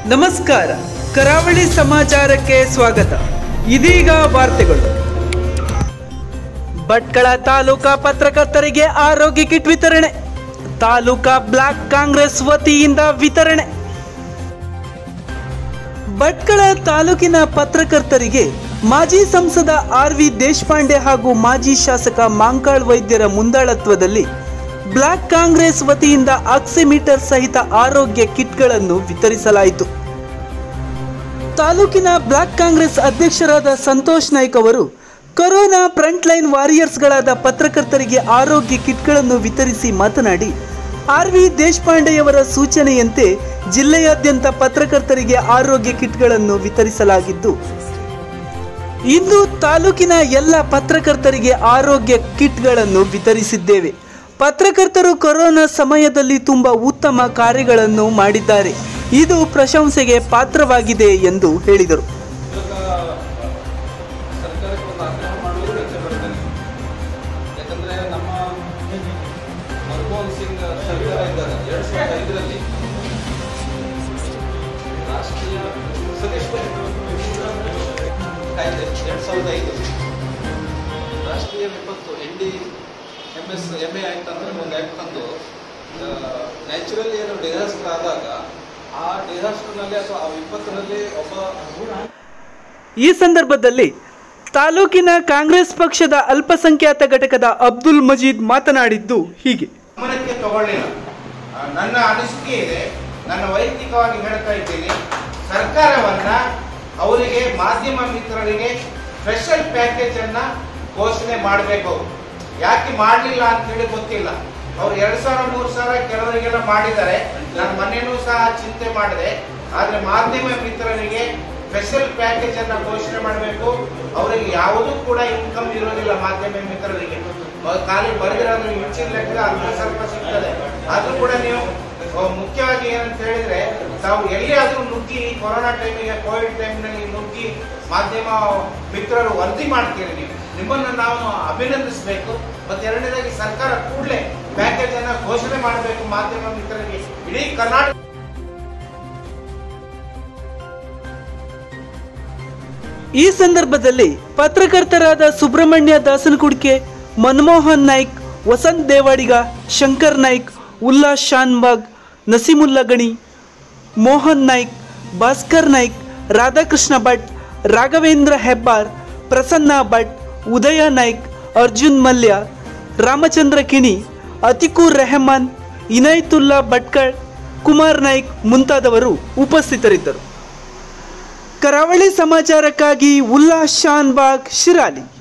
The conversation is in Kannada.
ನಮಸ್ಕಾರ ಕರಾವಳಿ ಸಮಾಚಾರಕ್ಕೆ ಸ್ವಾಗತ ಇದೀಗ ವಾರ್ತೆಗಳು ಭಟ್ಕಳ ತಾಲೂಕಾ ಪತ್ರಕರ್ತರಿಗೆ ಆರೋಗ್ಯ ಕಿಟ್ ವಿತರಣೆ ತಾಲೂಕಾ ಬ್ಲಾಕ್ ಕಾಂಗ್ರೆಸ್ ವತಿಯಿಂದ ವಿತರಣೆ ಭಟ್ಕಳ ತಾಲೂಕಿನ ಪತ್ರಕರ್ತರಿಗೆ ಮಾಜಿ ಸಂಸದ ಆರ್ ವಿ ದೇಶಪಾಂಡೆ ಹಾಗೂ ಮಾಜಿ ಶಾಸಕ ಮಾಂಕಾಳ್ ವೈದ್ಯರ ಮುಂದಾಳತ್ವದಲ್ಲಿ ಬ್ಲಾಕ್ ಕಾಂಗ್ರೆಸ್ ವತಿಯಿಂದ ಆಕ್ಸಿಮೀಟರ್ ಸಹಿತ ಆರೋಗ್ಯ ಕಿಟ್ಗಳನ್ನು ವಿತರಿಸಲಾಯಿತು ತಾಲೂಕಿನ ಬ್ಲಾಕ್ ಕಾಂಗ್ರೆಸ್ ಅಧ್ಯಕ್ಷರಾದ ಸಂತೋಷ್ ನಾಯ್ಕ್ ಅವರು ಕೊರೋನಾ ಫ್ರಂಟ್ ಲೈನ್ ವಾರಿಯರ್ಸ್ಗಳಾದ ಪತ್ರಕರ್ತರಿಗೆ ಆರೋಗ್ಯ ಕಿಟ್ಗಳನ್ನು ವಿತರಿಸಿ ಮಾತನಾಡಿ ಆರ್ ವಿ ದೇಶಪಾಂಡೆಯವರ ಸೂಚನೆಯಂತೆ ಜಿಲ್ಲೆಯಾದ್ಯಂತ ಪತ್ರಕರ್ತರಿಗೆ ಆರೋಗ್ಯ ಕಿಟ್ಗಳನ್ನು ವಿತರಿಸಲಾಗಿದ್ದು ಇಂದು ತಾಲೂಕಿನ ಎಲ್ಲ ಪತ್ರಕರ್ತರಿಗೆ ಆರೋಗ್ಯ ಕಿಟ್ಗಳನ್ನು ವಿತರಿಸಿದ್ದೇವೆ ಪತ್ರಕರ್ತರು ಕೊರೋನಾ ಸಮಯದಲ್ಲಿ ತುಂಬ ಉತ್ತಮ ಕಾರ್ಯಗಳನ್ನು ಮಾಡಿದ್ದಾರೆ ಇದು ಪ್ರಶಂಸೆಗೆ ಪಾತ್ರವಾಗಿದೆ ಎಂದು ಹೇಳಿದರು ಸರ್ಕಾರಕ್ಕೆ ಒಂದು ಆಗ್ರಹ ಮಾಡಲು ಇಚ್ಛೆ ಪಡ್ತೇನೆ ಯಾಕಂದರೆ ನಮ್ಮ ಮನಮೋಹನ್ ಸಿಂಗ್ ಸರ್ಕಾರ ಇದ್ದಾಗ ಎರಡು ಸಾವಿರದ ಐದರಲ್ಲಿ ರಾಷ್ಟ್ರೀಯ ಸತೀಶ್ ಕಾಯ್ದೆ ಎರಡು ಸಾವಿರದ ಐದು ರಾಷ್ಟ್ರೀಯ ವಿಪತ್ತು N D M S M A ಆಯ್ತು ಅಂದರೆ ಒಂದು ಆ್ಯಕ್ಟ್ ತಂದು ನ್ಯಾಚುರಲಿ ಏನು ಡಿಸಾಸ್ಟರ್ ಆದಾಗ ಆ ಡಿಸಾಸ್ಟರ್ನಲ್ಲಿ ಅಥವಾ ಆ ವಿಪತ್ತಿನಲ್ಲಿ ಒಬ್ಬ ಈ ಸಂದರ್ಭದಲ್ಲಿ ತಾಲೂಕಿನ ಕಾಂಗ್ರೆಸ್ ಪಕ್ಷದ ಅಲ್ಪಸಂಖ್ಯಾತ ಘಟಕದ ಅಬ್ದುಲ್ ಮಜೀದ್ ಮಾತನಾಡಿದ್ದು ಹೀಗೆ ಗಮನಕ್ಕೆ ತಗೊಳ್ಳಿಲ್ಲ ಆ, ನನ್ನ ಅನಿಸಿಕೆ ಇದೆ ನನ್ನ ವೈಯಕ್ತಿಕವಾಗಿ ಹೇಳ್ತಾ ಇದ್ದೀನಿ ಸರ್ಕಾರವನ್ನ ಅವರಿಗೆ ಮಾಧ್ಯಮ ಮಿತ್ರರಿಗೆ ಸ್ಪೆಷಲ್ ಪ್ಯಾಕೇಜ್ ಅನ್ನ ಘೋಷಣೆ ಮಾಡಬೇಕು ಯಾಕೆ ಮಾಡಲಿಲ್ಲ ಅಂತ ಹೇಳಿ ಗೊತ್ತಿಲ್ಲ ಅವ್ರು ಎರಡ್ ಸಾವಿರ ಮೂರು ಸಾವಿರ ಕೆಲವರಿಗೆಲ್ಲ ಮಾಡಿದ್ದಾರೆ ನಾನು ಮೊನ್ನೆನೂ ಸಹ ಚಿಂತೆ ಮಾಡಿದೆ ಆದ್ರೆ ಮಾಧ್ಯಮ ಮಿತ್ರರಿಗೆ ಸ್ಪೆಷಲ್ ಪ್ಯಾಕೇಜ್ ಅನ್ನ ಘೋಷಣೆ ಮಾಡಬೇಕು ಅವರಿಗೆ ಯಾವುದೂ ಕೂಡ ಇನ್ಕಮ್ ಇರೋದಿಲ್ಲ ಮಾಧ್ಯಮ ಮಿತ್ರರಿಗೆ ಮ- ಖಾಲಿ ಬರೆದಿರೋದು ಹೆಚ್ಚಿನ ಲೆಕ್ಕ ಅಲ್ಪ ಸ್ವಲ್ಪ ಸಿಗ್ತದೆ ಆದ್ರೂ ಕೂಡ ನೀವು ಆ, ಮುಖ್ಯವಾಗಿ ಏನಂತ ಹೇಳಿದ್ರೆ ತಾವು ಎಲ್ಲಿಯಾದ್ರೂ ನುಗ್ಗಿ ಕೊರೋನಾ ಟೈಮಿಗೆ ಕೋವಿಡ್ ಟೈಮ್ನಲ್ಲಿ ನುಗ್ಗಿ ಮಾಧ್ಯಮ ಮಿತ್ರರು ವರದಿ ಮಾಡ್ತೀರಿ ನೀವು ನಿಮ್ಮನ್ನು ನಾವು ಅಭಿನಂದಿಸಬೇಕು ಮತ್ತೆ ಎರಡನೇದಾಗಿ ಸರ್ಕಾರ ಕೂಡಲೇ ಪ್ಯಾಕೇಜ್ ಅನ್ನ ಘೋಷಣೆ ಮಾಡಬೇಕು ಮಾಧ್ಯಮ ಮಿತ್ರರಿಗೆ ಇಡೀ ಕರ್ನಾಟಕ ಈ ಸಂದರ್ಭದಲ್ಲಿ ಪತ್ರಕರ್ತರಾದ ಸುಬ್ರಹ್ಮಣ್ಯ ದಾಸನಕುಡ್ಕೆ ಮನಮೋಹನ್ ನಾಯ್ಕ್ ವಸಂತ್ ದೇವಾಡಿಗ ಶಂಕರ್ ನಾಯ್ಕ್ ಉಲ್ಲಾಸ್ ಶಾನ್ಬಾಗ್ ನಸೀಮುಲ್ಲಾ ಗಣಿ ಮೋಹನ್ ನಾಯ್ಕ್ ಭಾಸ್ಕರ್ ನಾಯ್ಕ್ ರಾಧಾಕೃಷ್ಣ ಭಟ್ ರಾಘವೇಂದ್ರ ಹೆಬ್ಬಾರ್ ಪ್ರಸನ್ನ ಭಟ್ ಉದಯ ನಾಯ್ಕ್ ಅರ್ಜುನ್ ಮಲ್ಯ ರಾಮಚಂದ್ರ ಕಿಣಿ ಅತಿಕೂರ್ ರೆಹಮಾನ್ ಇನಾಯತುಲ್ಲಾ ಭಟ್ಕಳ್ ಕುಮಾರ್ ನಾಯ್ಕ್ ಮುಂತಾದವರು ಉಪಸ್ಥಿತರಿದ್ದರು ಕರಾವಳಿ ಸಮಾಚಾರಕ್ಕಾಗಿ ಉಲ್ಲಾಸ್ ಶಾನ್ಬಾಗ್ ಶಿರಾಲಿ